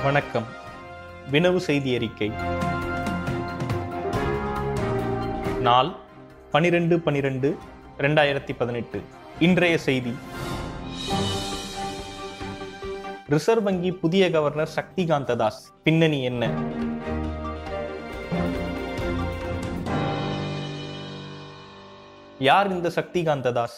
வணக்கம் வினவு செய்தி அறிக்கை நாள் பனிரெண்டு பனிரெண்டு ரெண்டாயிரத்தி பதினெட்டு இன்றைய செய்தி ரிசர்வ் வங்கி புதிய கவர்னர் சக்திகாந்த தாஸ் பின்னணி என்ன யார் இந்த சக்திகாந்த தாஸ்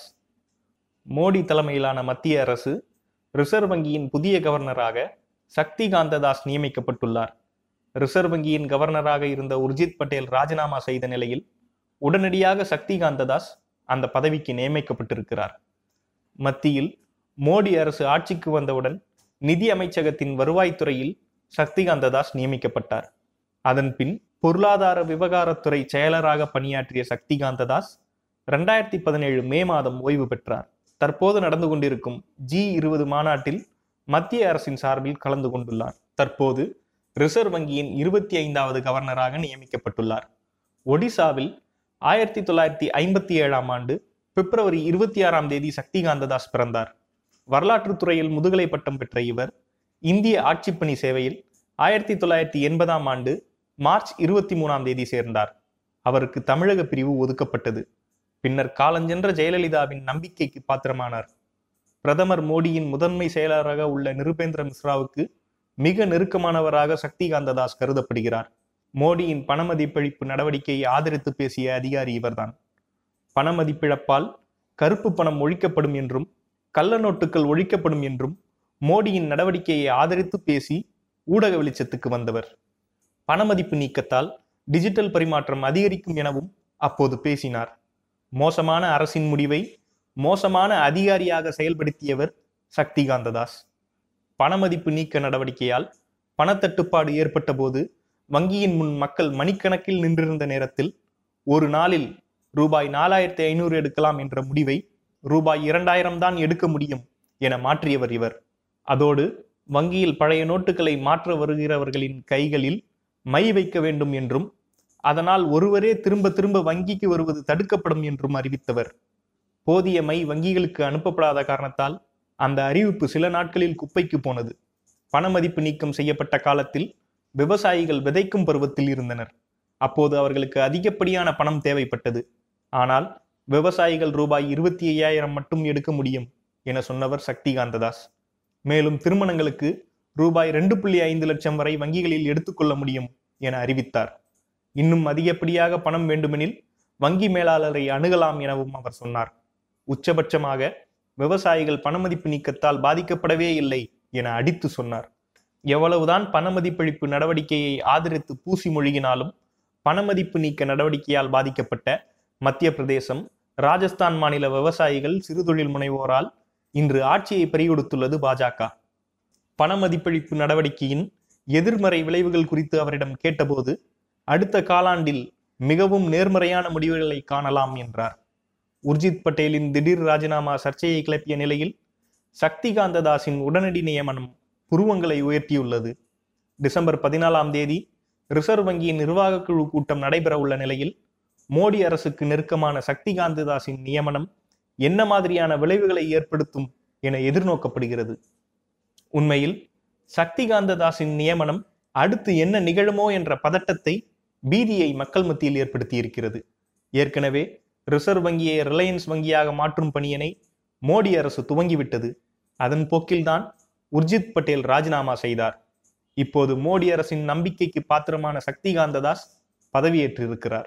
மோடி தலைமையிலான மத்திய அரசு ரிசர்வ் வங்கியின் புதிய கவர்னராக சக்திகாந்த தாஸ் நியமிக்கப்பட்டுள்ளார் ரிசர்வ் வங்கியின் கவர்னராக இருந்த உர்ஜித் பட்டேல் ராஜினாமா செய்த நிலையில் உடனடியாக சக்திகாந்த தாஸ் அந்த பதவிக்கு நியமிக்கப்பட்டிருக்கிறார் மத்தியில் மோடி அரசு ஆட்சிக்கு வந்தவுடன் நிதி அமைச்சகத்தின் வருவாய்த்துறையில் சக்திகாந்த தாஸ் நியமிக்கப்பட்டார் அதன் பின் பொருளாதார விவகாரத்துறை செயலராக பணியாற்றிய சக்திகாந்த தாஸ் ரெண்டாயிரத்தி பதினேழு மே மாதம் ஓய்வு பெற்றார் தற்போது நடந்து கொண்டிருக்கும் ஜி இருபது மாநாட்டில் மத்திய அரசின் சார்பில் கலந்து கொண்டுள்ளார் தற்போது ரிசர்வ் வங்கியின் இருபத்தி ஐந்தாவது கவர்னராக நியமிக்கப்பட்டுள்ளார் ஒடிசாவில் ஆயிரத்தி தொள்ளாயிரத்தி ஐம்பத்தி ஏழாம் ஆண்டு பிப்ரவரி இருபத்தி ஆறாம் தேதி சக்திகாந்த தாஸ் பிறந்தார் வரலாற்றுத் துறையில் முதுகலை பட்டம் பெற்ற இவர் இந்திய ஆட்சிப்பணி சேவையில் ஆயிரத்தி தொள்ளாயிரத்தி எண்பதாம் ஆண்டு மார்ச் இருபத்தி மூணாம் தேதி சேர்ந்தார் அவருக்கு தமிழக பிரிவு ஒதுக்கப்பட்டது பின்னர் காலஞ்சென்ற ஜெயலலிதாவின் நம்பிக்கைக்கு பாத்திரமானார் பிரதமர் மோடியின் முதன்மை செயலராக உள்ள நிருபேந்திர மிஸ்ராவுக்கு மிக நெருக்கமானவராக சக்திகாந்த தாஸ் கருதப்படுகிறார் மோடியின் பணமதிப்பிழப்பு நடவடிக்கையை ஆதரித்து பேசிய அதிகாரி இவர்தான் பணமதிப்பிழப்பால் கருப்பு பணம் ஒழிக்கப்படும் என்றும் கள்ள நோட்டுகள் ஒழிக்கப்படும் என்றும் மோடியின் நடவடிக்கையை ஆதரித்து பேசி ஊடக வெளிச்சத்துக்கு வந்தவர் பணமதிப்பு நீக்கத்தால் டிஜிட்டல் பரிமாற்றம் அதிகரிக்கும் எனவும் அப்போது பேசினார் மோசமான அரசின் முடிவை மோசமான அதிகாரியாக செயல்படுத்தியவர் சக்திகாந்த தாஸ் பணமதிப்பு நீக்க நடவடிக்கையால் பணத்தட்டுப்பாடு ஏற்பட்ட போது வங்கியின் முன் மக்கள் மணிக்கணக்கில் நின்றிருந்த நேரத்தில் ஒரு நாளில் ரூபாய் நாலாயிரத்தி ஐநூறு எடுக்கலாம் என்ற முடிவை ரூபாய் இரண்டாயிரம் தான் எடுக்க முடியும் என மாற்றியவர் இவர் அதோடு வங்கியில் பழைய நோட்டுகளை மாற்ற வருகிறவர்களின் கைகளில் மை வைக்க வேண்டும் என்றும் அதனால் ஒருவரே திரும்ப திரும்ப வங்கிக்கு வருவது தடுக்கப்படும் என்றும் அறிவித்தவர் போதிய மை வங்கிகளுக்கு அனுப்பப்படாத காரணத்தால் அந்த அறிவிப்பு சில நாட்களில் குப்பைக்கு போனது பணமதிப்பு நீக்கம் செய்யப்பட்ட காலத்தில் விவசாயிகள் விதைக்கும் பருவத்தில் இருந்தனர் அப்போது அவர்களுக்கு அதிகப்படியான பணம் தேவைப்பட்டது ஆனால் விவசாயிகள் ரூபாய் இருபத்தி ஐயாயிரம் மட்டும் எடுக்க முடியும் என சொன்னவர் சக்திகாந்த தாஸ் மேலும் திருமணங்களுக்கு ரூபாய் ரெண்டு புள்ளி ஐந்து லட்சம் வரை வங்கிகளில் எடுத்துக்கொள்ள முடியும் என அறிவித்தார் இன்னும் அதிகப்படியாக பணம் வேண்டுமெனில் வங்கி மேலாளரை அணுகலாம் எனவும் அவர் சொன்னார் உச்சபட்சமாக விவசாயிகள் பணமதிப்பு நீக்கத்தால் பாதிக்கப்படவே இல்லை என அடித்து சொன்னார் எவ்வளவுதான் பணமதிப்பளிப்பு நடவடிக்கையை ஆதரித்து பூசி மொழிகினாலும் பணமதிப்பு நீக்க நடவடிக்கையால் பாதிக்கப்பட்ட மத்திய பிரதேசம் ராஜஸ்தான் மாநில விவசாயிகள் சிறுதொழில் முனைவோரால் இன்று ஆட்சியை பறிகொடுத்துள்ளது பாஜக பணமதிப்பளிப்பு நடவடிக்கையின் எதிர்மறை விளைவுகள் குறித்து அவரிடம் கேட்டபோது அடுத்த காலாண்டில் மிகவும் நேர்மறையான முடிவுகளை காணலாம் என்றார் உர்ஜித் பட்டேலின் திடீர் ராஜினாமா சர்ச்சையை கிளப்பிய நிலையில் சக்திகாந்த தாஸின் உடனடி நியமனம் புருவங்களை உயர்த்தியுள்ளது டிசம்பர் பதினாலாம் தேதி ரிசர்வ் வங்கியின் நிர்வாக குழு கூட்டம் நடைபெற உள்ள நிலையில் மோடி அரசுக்கு நெருக்கமான சக்திகாந்த தாஸின் நியமனம் என்ன மாதிரியான விளைவுகளை ஏற்படுத்தும் என எதிர்நோக்கப்படுகிறது உண்மையில் சக்திகாந்த தாஸின் நியமனம் அடுத்து என்ன நிகழுமோ என்ற பதட்டத்தை பீதியை மக்கள் மத்தியில் ஏற்படுத்தி இருக்கிறது ஏற்கனவே ரிசர்வ் வங்கியை ரிலையன்ஸ் வங்கியாக மாற்றும் பணியினை மோடி அரசு துவங்கிவிட்டது அதன் போக்கில்தான் உர்ஜித் பட்டேல் ராஜினாமா செய்தார் இப்போது மோடி அரசின் நம்பிக்கைக்கு பாத்திரமான சக்திகாந்த தாஸ் பதவியேற்றிருக்கிறார்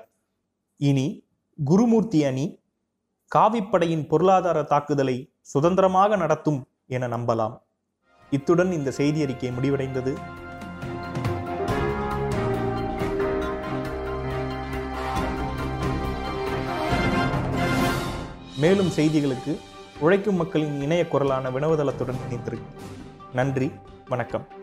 இனி குருமூர்த்தி அணி காவிப்படையின் பொருளாதார தாக்குதலை சுதந்திரமாக நடத்தும் என நம்பலாம் இத்துடன் இந்த செய்தி அறிக்கை முடிவடைந்தது மேலும் செய்திகளுக்கு உழைக்கும் மக்களின் இணைய குரலான வினவதளத்துடன் இணைந்திருக்கு நன்றி வணக்கம்